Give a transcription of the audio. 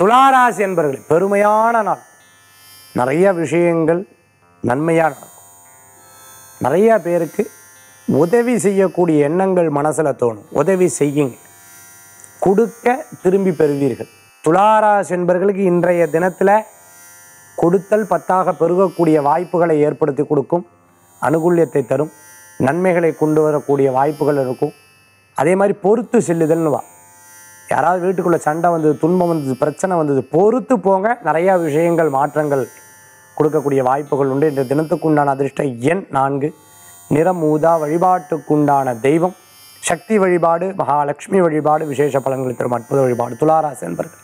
துளாராசி என்பர்கள் பெருமையான நாள் நிறைய விஷயங்கள் நன்மையாக நடக்கும் நிறைய பேருக்கு உதவி செய்யக்கூடிய எண்ணங்கள் மனசில் தோணும் உதவி செய்யுங்க கொடுக்க திரும்பி பெறுவீர்கள் துளாராசி என்பர்களுக்கு இன்றைய தினத்தில் கொடுத்தல் பத்தாக பெருகக்கூடிய வாய்ப்புகளை ஏற்படுத்தி கொடுக்கும் அனுகூல்யத்தை தரும் நன்மைகளை கொண்டு வரக்கூடிய வாய்ப்புகள் இருக்கும் அதே மாதிரி பொறுத்து செல்லுதல்னு வா யாராவது வீட்டுக்குள்ளே சண்டை வந்தது துன்பம் வந்தது பிரச்சனை வந்தது பொறுத்து போங்க நிறையா விஷயங்கள் மாற்றங்கள் கொடுக்கக்கூடிய வாய்ப்புகள் உண்டு இந்த தினத்துக்குண்டான அதிர்ஷ்ட எண் நான்கு நிறம் ஊதா வழிபாட்டுக்குண்டான தெய்வம் சக்தி வழிபாடு மகாலட்சுமி வழிபாடு விசேஷ பலன்களை தரும் அற்புத வழிபாடு துளாராசி என்பர்கள்